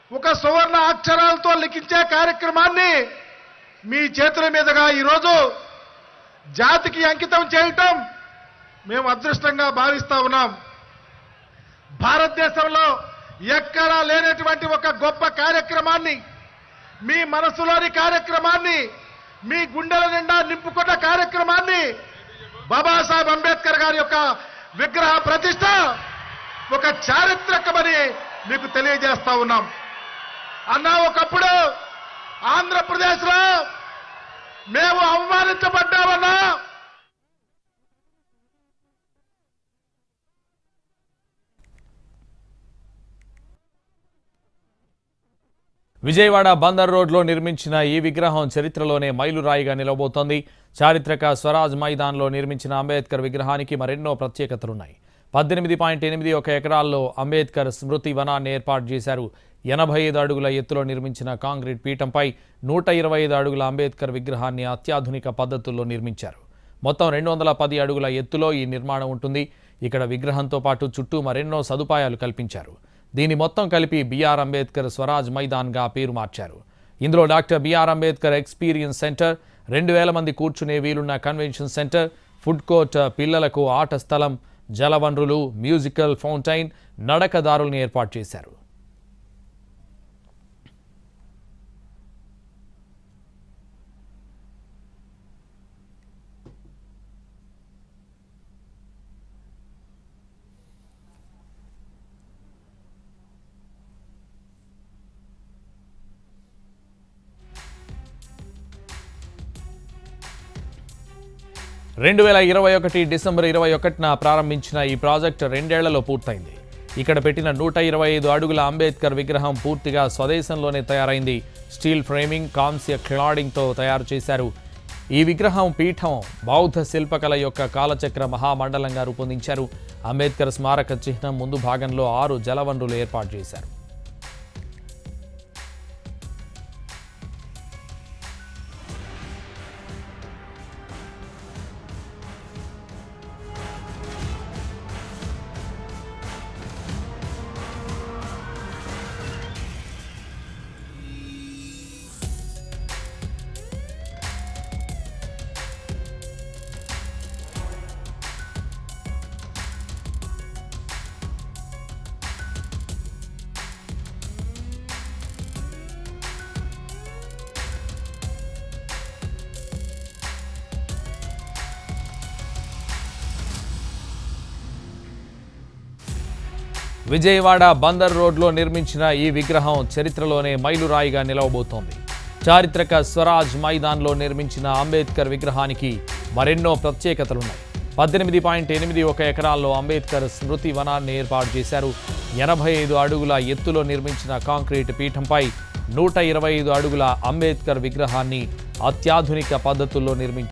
ఒక సువర్ణ అక్షరాలతో లిఖించే కార్యక్రమాన్ని మీ చేతుల మీదుగా ఈరోజు జాతికి అంకితం చేయటం మేము అదృష్టంగా భావిస్తా ఉన్నాం భారతదేశంలో ఎక్కడా లేనటువంటి ఒక గొప్ప కార్యక్రమాన్ని మీ మనసులోని కార్యక్రమాన్ని మీ గుండెల నిండా నింపుకున్న కార్యక్రమాన్ని బాబాసాహెబ్ అంబేద్కర్ గారి యొక్క విగ్రహ ప్రతిష్ట ఒక చారిత్రకమని మీకు తెలియజేస్తా ఉన్నాం అన్నా ఒకప్పుడు ఆంధ్రప్రదేశ్లో మేము అవమానించబడ్డామన్నా విజయవాడ బందర్ రోడ్లో నిర్మించిన ఈ విగ్రహం చరిత్రలోనే మైలురాయిగా నిలవబోతోంది చారిత్రక స్వరాజ్ మైదాన్లో నిర్మించిన అంబేద్కర్ విగ్రహానికి మరెన్నో ప్రత్యేకతలున్నాయి పద్దెనిమిది పాయింట్ ఎనిమిది ఒక ఎకరాల్లో అంబేద్కర్ స్మృతి వనాన్ని ఏర్పాటు చేశారు ఎనభై ఐదు అడుగుల ఎత్తులో నిర్మించిన కాంక్రీట్ పీఠంపై నూట ఇరవై ఐదు అడుగుల అంబేద్కర్ విగ్రహాన్ని అత్యాధునిక పద్ధతుల్లో నిర్మించారు మొత్తం రెండు వందల పది అడుగుల ఎత్తులో ఈ నిర్మాణం ఉంటుంది ఇక్కడ విగ్రహంతో పాటు చుట్టూ మరెన్నో సదుపాయాలు కల్పించారు దీని మొత్తం కలిపి బిఆర్ అంబేద్కర్ స్వరాజ్ మైదాన్గా పేరు మార్చారు ఇందులో doctor BR Ambedkar experience centre రెండు వేల మంది కూర్చునే వీలున్న కన్వెన్షన్ సెంటర్ ఫుడ్ కోర్ట్ పిల్లలకు ఆట స్థలం జలవనరులు మ్యూజికల్ ఫౌంటైన్ నడకదారుల్ని ఏర్పాటు చేశారు రెండు వేల ఇరవై ఒకటి డిసెంబర్ ఇరవై ఒకటిన ప్రారంభించిన ఈ ప్రాజెక్ట్ రెండేళ్లలో పూర్తయింది ఇక్కడ పెట్టిన నూట ఇరవై ఐదు అడుగుల అంబేద్కర్ విగ్రహం పూర్తిగా స్వదేశంలోనే తయారైంది స్టీల్ ఫ్రేమింగ్ కాంస్య క్లాడింగ్తో తయారు చేశారు ఈ విగ్రహం పీఠం బౌద్ధ శిల్పకళ యొక్క కాలచక్ర మహామండలంగా రూపొందించారు అంబేద్కర్ స్మారక చిహ్నం ముందు భాగంలో ఆరు జలవనరులు ఏర్పాటు చేశారు విజయవాడ బందర్ రోడ్లో నిర్మించిన ఈ విగ్రహం చరిత్రలోనే మైలురాయిగా నిలవబోతోంది చారిత్రక స్వరాజ్ మైదాన్లో నిర్మించిన అంబేద్కర్ విగ్రహానికి మరెన్నో ప్రత్యేకతలున్నాయి పద్దెనిమిది పాయింట్ ఎనిమిది ఒక ఎకరాల్లో అంబేద్కర్ స్మృతి వనాన్ని ఏర్పాటు చేశారు ఎనభై ఐదు అడుగుల ఎత్తులో నిర్మించిన కాంక్రీట్ పీఠంపై నూట ఇరవై ఐదు అడుగుల అంబేద్కర్ విగ్రహాన్ని అత్యాధునిక పద్ధతుల్లో నిర్మించారు